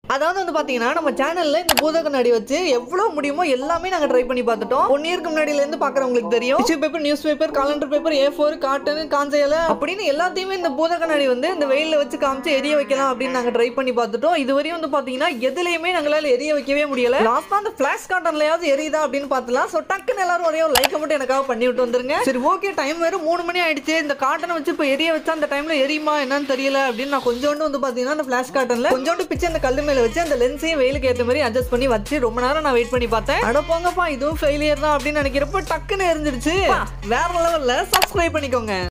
அதாவது வந்து பாத்தீங்கன்னா நம்ம சேனல்ல இந்த பூத கண்ணாடி வச்சு எவ்வளவு முடியுமோ எல்லாமே நாங்க ட்ரை பண்ணி பார்த்துட்டோம் ஒன் இயர்க்கு முன்னாடில இருந்து பாக்குறவங்களுக்கு தெரியும் tissue paper news paper calendar paper A four cotton காஞ்சையில அப்படின்னு எல்லாத்தையுமே இந்த பூத கண்ணாடி வந்து இந்த வெயில்ல வச்சு காமிச்சு எரிய வைக்கலாம் அப்படின்னு நாங்க ட்ரை பண்ணி பார்த்துட்டோம் இதுவரையும் வந்து பாத்தீங்கன்னா எதுலயுமே எங்களால எரிய வைக்கவே முடியல லாஸ்டா அந்த பிளாஷ் காட்டன்லயாவது எரியுதா அப்படின்னு பார்த்தலாம் ஸோ டக்குன்னு எல்லாரும் ஒரே ஒரு லைக்கை மட்டும் எனக்காக பண்ணி விட்டு வந்துருங்க சரி ஓகே டைம் வேற மூணு மணி ஆயிடுச்சு இந்த காட்டனை வச்சு இப்போ எரிய வச்சா அந்த டைம்ல எரியுமா என்னன்னு தெரியல அப்படின்னு நான் கொஞ்சோண்டு வந்து பாத்தீங்கன்னா அந்த ஃபிளாஷ் காட்டன்ல கொஞ்சோண்டு பிச்சு அந்த கல்லு மேல வச்சு அந்த லென்ஸையும் வெயிலுக்கு ஏற்ற மாதிரி அட்ஜஸ்ட் பண்ணி வச்சு ரொம்ப நேரம் நான் வெயிட் பண்ணி பார்த்தேன் அட போங்கப்பா இதுவும் ஃபெயிலியர் தான் அப்படின்னு நினைக்கிறப்ப டக்குன்னு எரிஞ்சிருச்சு வேற லெவல்ல சப்ஸ்கிரைப் பண்ணிக்கோங்க